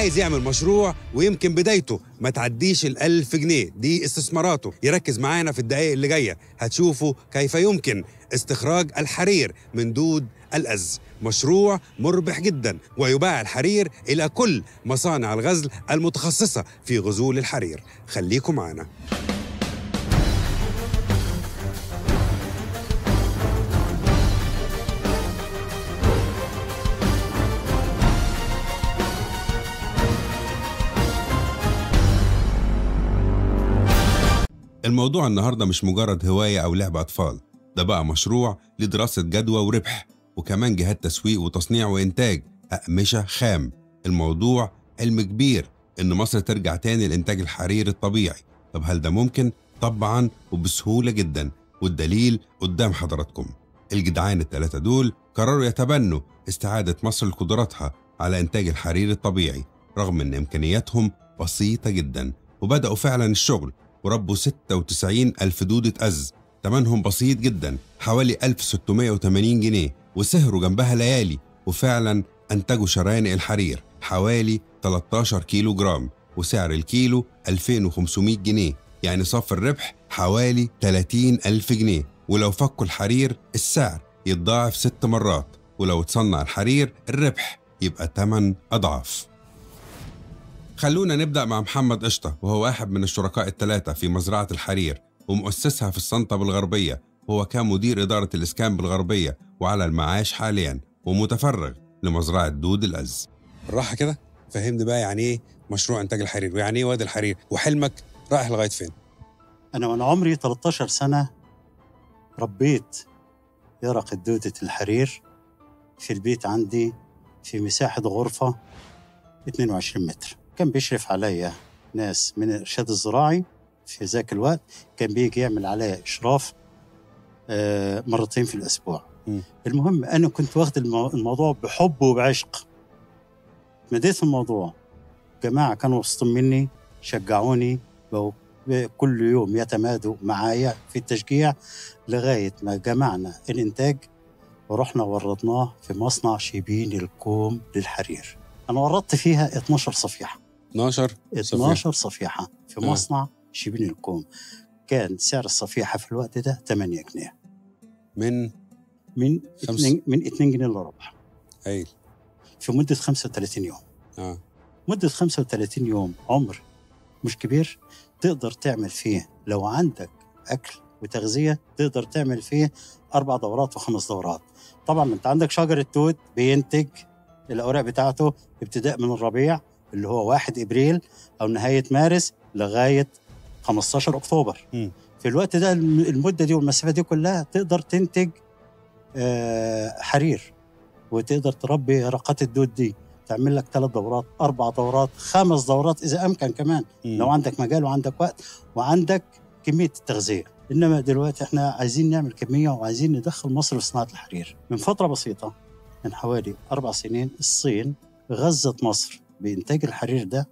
عايز يعمل مشروع ويمكن بدايته ما تعديش الألف جنيه دي استثماراته يركز معانا في الدقائق اللي جاية هتشوفوا كيف يمكن استخراج الحرير من دود الأز مشروع مربح جدا ويباع الحرير إلى كل مصانع الغزل المتخصصة في غزول الحرير خليكم معنا الموضوع النهاردة مش مجرد هواية أو لعبة أطفال ده بقى مشروع لدراسة جدوى وربح وكمان جهات تسويق وتصنيع وإنتاج أقمشة خام الموضوع علم كبير إن مصر ترجع تاني لإنتاج الحرير الطبيعي طب هل ده ممكن؟ طبعا وبسهولة جدا والدليل قدام حضراتكم الجدعان الثلاثة دول قرروا يتبنوا استعادة مصر لقدراتها على إنتاج الحرير الطبيعي رغم إن إمكانياتهم بسيطة جدا وبدأوا فعلا الشغل وربوا 96 ألف دودة أز تمنهم بسيط جدا حوالي 1680 جنيه وسهروا جنبها ليالي وفعلا أنتجوا شرايين الحرير حوالي 13 كيلو جرام وسعر الكيلو 2500 جنيه يعني صف الربح حوالي 30 ألف جنيه ولو فكوا الحرير السعر يتضاعف ست مرات ولو تصنع الحرير الربح يبقى 8 أضعاف خلونا نبدأ مع محمد قشطة وهو واحد من الشركاء الثلاثة في مزرعة الحرير ومؤسسها في السلطة بالغربية وهو كان مدير إدارة الإسكان بالغربية وعلى المعاش حاليا ومتفرغ لمزرعة دود الأز بالراحة كده فهمني بقى يعني إيه مشروع إنتاج الحرير ويعني إيه وادي الحرير وحلمك رايح لغاية فين أنا وأنا عمري 13 سنة ربيت يرق دودة الحرير في البيت عندي في مساحة غرفة 22 متر كان بيشرف عليا ناس من الإرشاد الزراعي في ذاك الوقت كان بيجي يعمل عليا إشراف آه، مرتين في الأسبوع م. المهم أنا كنت واخد المو- الموضوع بحب وبعشق مديت في الموضوع جماعة كانوا وسط مني شجعوني بقوا كل يوم يتمادوا معايا في التشجيع لغاية ما جمعنا الإنتاج ورحنا وردناه في مصنع شيبين الكوم للحرير أنا وردت فيها 12 صفيحة 12 12 صفيحة في آه. مصنع شيبين الكوم كان سعر الصفيحة في الوقت ده 8 جنيه من من خمس. 2 من 2 جنيه الا ربع هايل في مدة 35 يوم اه مدة 35 يوم عمر مش كبير تقدر تعمل فيه لو عندك أكل وتغذية تقدر تعمل فيه أربع دورات وخمس دورات طبعا أنت عندك شجر التوت بينتج الأوراق بتاعته ابتداء من الربيع اللي هو 1 إبريل أو نهاية مارس لغاية 15 أكتوبر مم. في الوقت ده الم- المدة دي والمسافة دي كلها تقدر تنتج آه، حرير وتقدر تربي يرقات الدود دي تعمل لك ثلاث دورات اربع دورات خمس دورات اذا امكن كمان مم. لو عندك مجال وعندك وقت وعندك كميه التغذيه انما دلوقتي احنا عايزين نعمل كميه وعايزين ندخل مصر في صناعه الحرير من فتره بسيطه من حوالي اربع سنين الصين غزت مصر بانتاج الحرير ده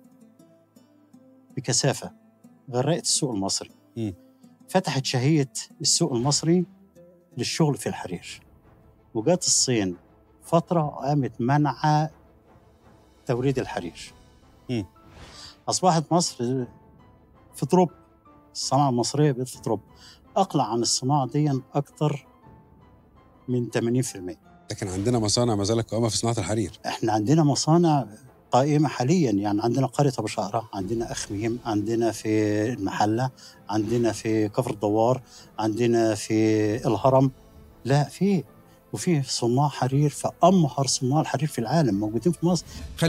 بكثافه غرقت السوق المصري مم. فتحت شهيه السوق المصري للشغل في الحرير وجات الصين فتره قامت منع توريد الحرير مم. اصبحت مصر في تروب الصناعه المصريه بقت في تروب اقلع عن الصناعه دي اكتر من 80% لكن عندنا مصانع ما زالت قائمة في صناعة الحرير احنا عندنا مصانع قائمه حاليا يعني عندنا قريه ابو شقره عندنا اخميم عندنا في المحله عندنا في كفر الدوار عندنا في الهرم لا في وفي صناع حرير فامهر صناع الحرير في العالم موجودين في مصر